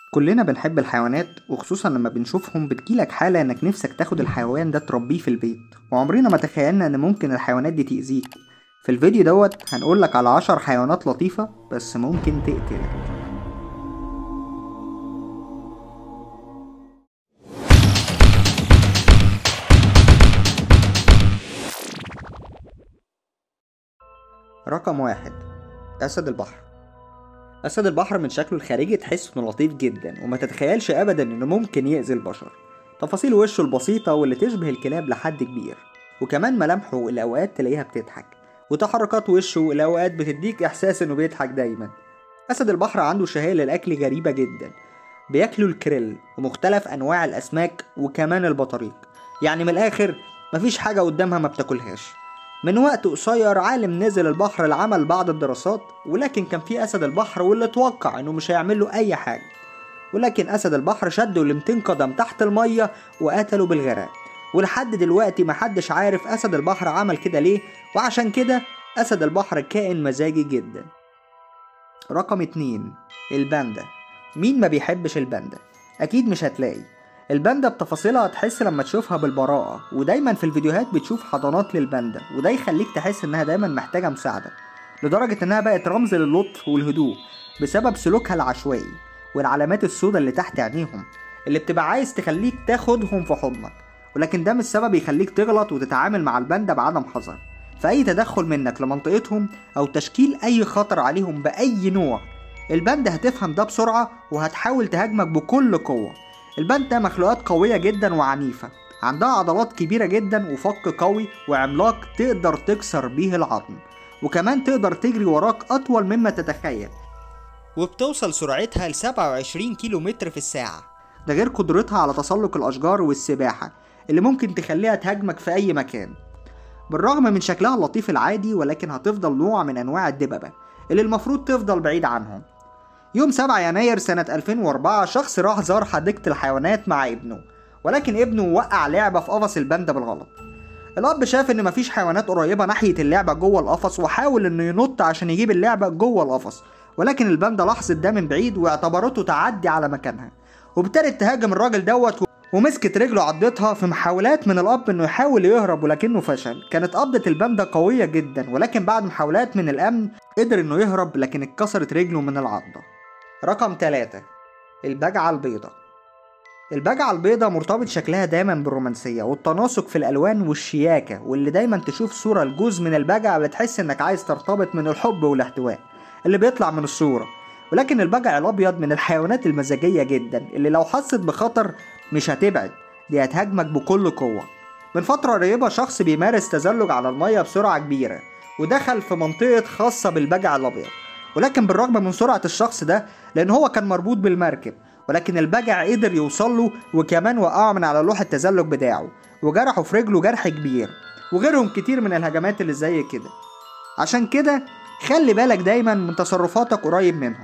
كلنا بنحب الحيوانات وخصوصا لما بنشوفهم بتجيلك حالة انك نفسك تاخد الحيوان ده تربيه في البيت وعمرنا ما تخيلنا ان ممكن الحيوانات دي تأذيك في الفيديو دوت هنقولك على عشر حيوانات لطيفة بس ممكن تقتلك رقم واحد أسد البحر أسد البحر من شكله الخارجي تحس إنه لطيف جدا وما تتخيلش أبدا إنه ممكن يأذي البشر تفاصيل وشه البسيطة واللي تشبه الكلاب لحد كبير وكمان ملامحه الأوقات تلاقيها بتضحك وتحركات وشه الأوقات بتديك إحساس إنه بيضحك دايما أسد البحر عنده شهية للأكل غريبة جدا بياكلوا الكريل ومختلف أنواع الأسماك وكمان البطاريق يعني من الآخر مفيش حاجة قدامها ما بتاكلهاش من وقت قصير عالم نزل البحر لعمل بعض الدراسات ولكن كان في أسد البحر واللي توقع إنه مش هيعمل له أي حاجة ولكن أسد البحر شده ل 200 قدم تحت المية وقتله بالغرق ولحد دلوقتي محدش عارف أسد البحر عمل كده ليه وعشان كده أسد البحر كائن مزاجي جدا رقم اتنين الباندا مين ما بيحبش الباندا أكيد مش هتلاقي الباندا بتفاصيلها تحس لما تشوفها بالبراءة ودايما في الفيديوهات بتشوف حضانات للباندا وده يخليك تحس انها دايما محتاجة مساعدة لدرجة انها بقت رمز للطف والهدوء بسبب سلوكها العشوائي والعلامات السوداء اللي تحت عينيهم اللي بتبقى عايز تخليك تاخدهم في حضنك ولكن ده مش سبب يخليك تغلط وتتعامل مع الباندا بعدم حذر فأي تدخل منك لمنطقتهم أو تشكيل أي خطر عليهم بأي نوع الباندا هتفهم ده بسرعة وهتحاول تهاجمك بكل قوة الباندا مخلوقات قوية جدا وعنيفة عندها عضلات كبيرة جدا وفك قوي وعملاق تقدر تكسر بيه العظم وكمان تقدر تجري وراك أطول مما تتخيل وبتوصل سرعتها ل 27 كيلو متر في الساعة ده غير قدرتها على تسلق الأشجار والسباحة اللي ممكن تخليها تهاجمك في أي مكان بالرغم من شكلها اللطيف العادي ولكن هتفضل نوع من أنواع الدببة اللي المفروض تفضل بعيد عنهم يوم 7 يناير سنة 2004 شخص راح زار حديقة الحيوانات مع ابنه ولكن ابنه وقع لعبة في قفص الباندا بالغلط الأب شاف إن مفيش حيوانات قريبة ناحية اللعبة جوه القفص وحاول إنه ينط عشان يجيب اللعبة جوه القفص ولكن الباندا لاحظت ده من بعيد واعتبرته تعدي على مكانها وابتدت تهاجم الراجل دوت ومسكت رجله عضتها في محاولات من الأب إنه يحاول يهرب ولكنه فشل كانت قبضة الباندا قوية جدا ولكن بعد محاولات من الأمن قدر إنه يهرب لكن اتكسرت رجله من العضة رقم 3 البجعة البيضاء البجعة البيضاء مرتبط شكلها دايما بالرومانسية والتناسق في الألوان والشياكة واللي دايما تشوف صورة لجوز من البجعة بتحس إنك عايز ترتبط من الحب والاحتواء اللي بيطلع من الصورة ولكن البجع الأبيض من الحيوانات المزاجية جدا اللي لو حست بخطر مش هتبعد دي هتهاجمك بكل قوة من فترة قريبة شخص بيمارس تزلج على المية بسرعة كبيرة ودخل في منطقة خاصة بالبجع الأبيض ولكن بالرغم من سرعة الشخص ده لأن هو كان مربوط بالمركب ولكن البجع قدر يوصل له وكمان وقعه من على لوح التزلج بتاعه وجرحه في رجله جرح كبير وغيرهم كتير من الهجمات اللي زي كده عشان كده خلي بالك دايما من تصرفاتك قريب منهم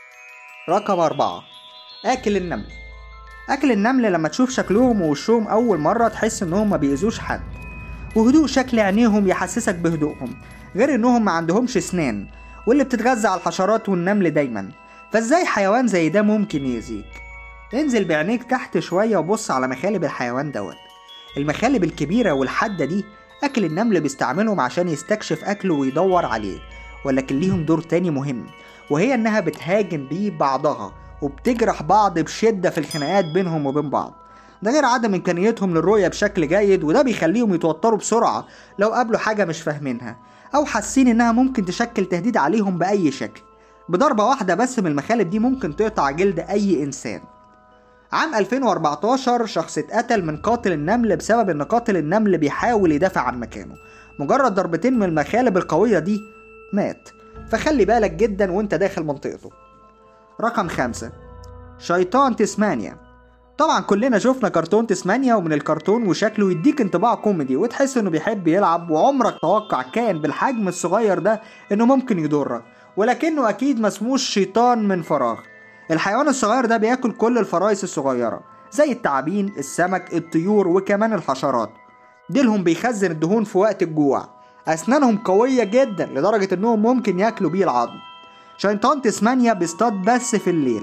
رقم أربعة آكل النمل أكل النمل لما تشوف شكلهم ووشهم أول مرة تحس إنهم ما بيأذوش حد وهدوء شكل عينيهم يحسسك بهدوءهم غير إنهم ما عندهمش أسنان واللي بتتغذى على الحشرات والنمل دايما فازاي حيوان زي ده ممكن يأذيك انزل بعينيك تحت شوية وبص على مخالب الحيوان دوت المخالب الكبيرة والحادة دي أكل النمل بيستعملهم عشان يستكشف أكله ويدور عليه ولكن ليهم دور تاني مهم وهي إنها بتهاجم بيه بعضها وبتجرح بعض بشدة في الخناقات بينهم وبين بعض ده غير عدم إمكانيتهم للرؤية بشكل جيد وده بيخليهم يتوتروا بسرعة لو قابلوا حاجة مش فاهمينها أو حاسين إنها ممكن تشكل تهديد عليهم بأي شكل بضربة واحدة بس من المخالب دي ممكن تقطع جلد أي إنسان عام 2014 شخص اتقتل من قاتل النمل بسبب إن قاتل النمل بيحاول يدافع عن مكانه مجرد ضربتين من المخالب القوية دي مات فخلي بالك جدا وانت داخل منطقته رقم خمسة شيطان تسمانيا طبعا كلنا شفنا كرتون تسمانيا ومن الكرتون وشكله يديك انطباع كوميدي وتحس انه بيحب يلعب وعمرك توقع كائن بالحجم الصغير ده انه ممكن يضرك ولكنه اكيد ما اسموش شيطان من فراغ الحيوان الصغير ده بياكل كل الفرايس الصغيرة زي التعابين السمك الطيور وكمان الحشرات ديلهم بيخزن الدهون في وقت الجوع أسنانهم قوية جدا لدرجة إنهم ممكن ياكلوا بيه العظم شيطان تسمانيا بيصطاد بس في الليل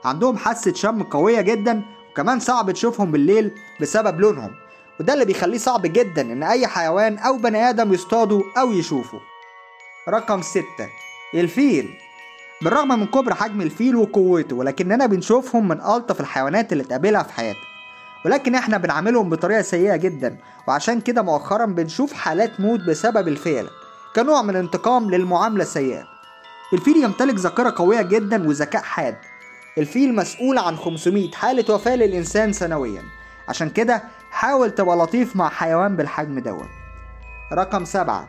عندهم حاسة شم قوية جدا وكمان صعب تشوفهم بالليل بسبب لونهم وده اللي بيخليه صعب جدا ان اي حيوان او بني ادم يصطاده او يشوفه رقم ستة الفيل بالرغم من كبر حجم الفيل وقوته ولكننا بنشوفهم من ألطف الحيوانات اللي تقابلها في حياتك ولكن احنا بنعاملهم بطريقة سيئة جدا وعشان كده مؤخرا بنشوف حالات موت بسبب الفيل كنوع من الانتقام للمعاملة السيئة الفيل يمتلك ذاكرة قوية جدا وذكاء حاد الفيل مسؤول عن 500 حالة وفاة للإنسان سنويا عشان كده حاول تبقى لطيف مع حيوان بالحجم دوت رقم سبعة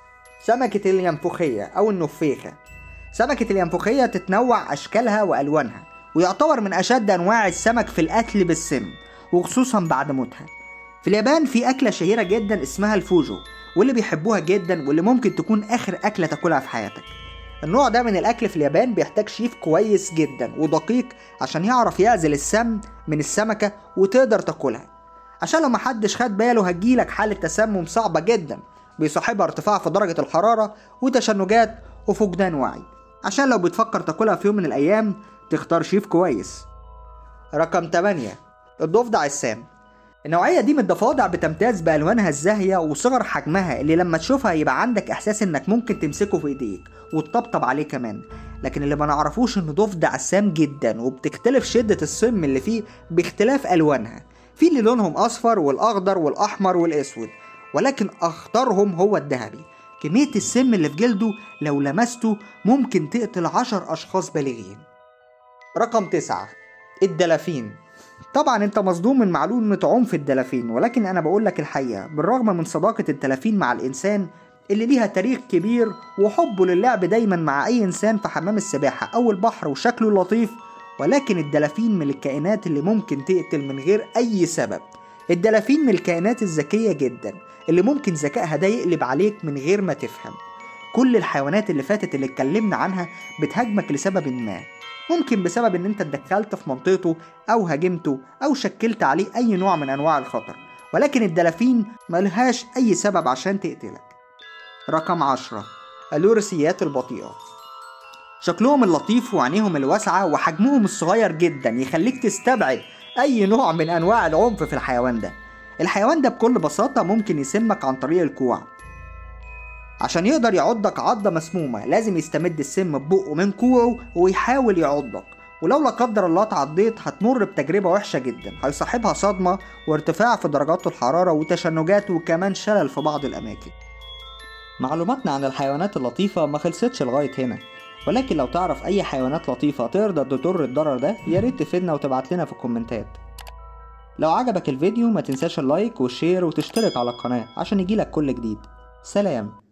سمكة الينفوخية أو النفيخة سمكة الينفوخية تتنوع أشكالها وألوانها ويعتبر من أشد أنواع السمك في القتل بالسم وخصوصا بعد موتها في اليابان في أكلة شهيرة جدا اسمها الفوجو واللي بيحبوها جدا واللي ممكن تكون آخر أكلة تاكلها في حياتك النوع ده من الأكل في اليابان بيحتاج شيف كويس جدا ودقيق عشان يعرف يعزل السم من السمكة وتقدر تاكلها عشان لو محدش خد باله هتجيلك حالة تسمم صعبة جدا بيصاحبها ارتفاع في درجة الحرارة وتشنجات وفقدان وعي عشان لو بتفكر تاكلها في يوم من الأيام تختار شيف كويس رقم 8 الضفدع السام النوعية دي من الضفادع بتمتاز بألوانها الزاهية وصغر حجمها اللي لما تشوفها يبقى عندك إحساس إنك ممكن تمسكه في إيديك وتطبطب عليه كمان لكن اللي ما نعرفوش إنه ضفدع سام جدا وبتختلف شدة السم اللي فيه باختلاف ألوانها في اللي لونهم أصفر والأخضر والأحمر والأسود ولكن أخطرهم هو الذهبي كمية السم اللي في جلده لو لمسته ممكن تقتل عشر أشخاص بالغين رقم تسعة الدلافين طبعا انت مصدوم من معلومة عنف الدلافين ولكن انا بقول لك الحقيقة بالرغم من صداقة الدلافين مع الانسان اللي ليها تاريخ كبير وحبه للعب دايما مع اي انسان في حمام السباحة او البحر وشكله لطيف ولكن الدلافين من الكائنات اللي ممكن تقتل من غير اي سبب الدلافين من الكائنات الذكية جدا اللي ممكن ذكائها ده يقلب عليك من غير ما تفهم كل الحيوانات اللي فاتت اللي اتكلمنا عنها بتهاجمك لسبب ما ممكن بسبب ان انت اتدخلت في منطقته او هاجمته او شكلت عليه اي نوع من انواع الخطر ولكن الدلافين ملهاش اي سبب عشان تقتلك رقم عشرة الورسيات البطيئة شكلهم اللطيف وعينيهم الواسعة وحجمهم الصغير جدا يخليك تستبعد أي نوع من أنواع العنف في الحيوان ده الحيوان ده بكل بساطة ممكن يسمك عن طريق الكوع عشان يقدر يعضك عضة مسمومة لازم يستمد السم ببقه من كوعه ويحاول يعضك ولو لا قدر الله اتعضيت هتمر بتجربة وحشة جدا هيصاحبها صدمة وارتفاع في درجات الحرارة وتشنجات وكمان شلل في بعض الأماكن معلوماتنا عن الحيوانات اللطيفة ما خلصتش لغاية هنا ولكن لو تعرف أي حيوانات لطيفة تقدر تضر الضرر ده ياريت تفيدنا وتبعت لنا في الكومنتات لو عجبك الفيديو ما تنساش اللايك والشير وتشترك على القناة عشان يجيلك كل جديد سلام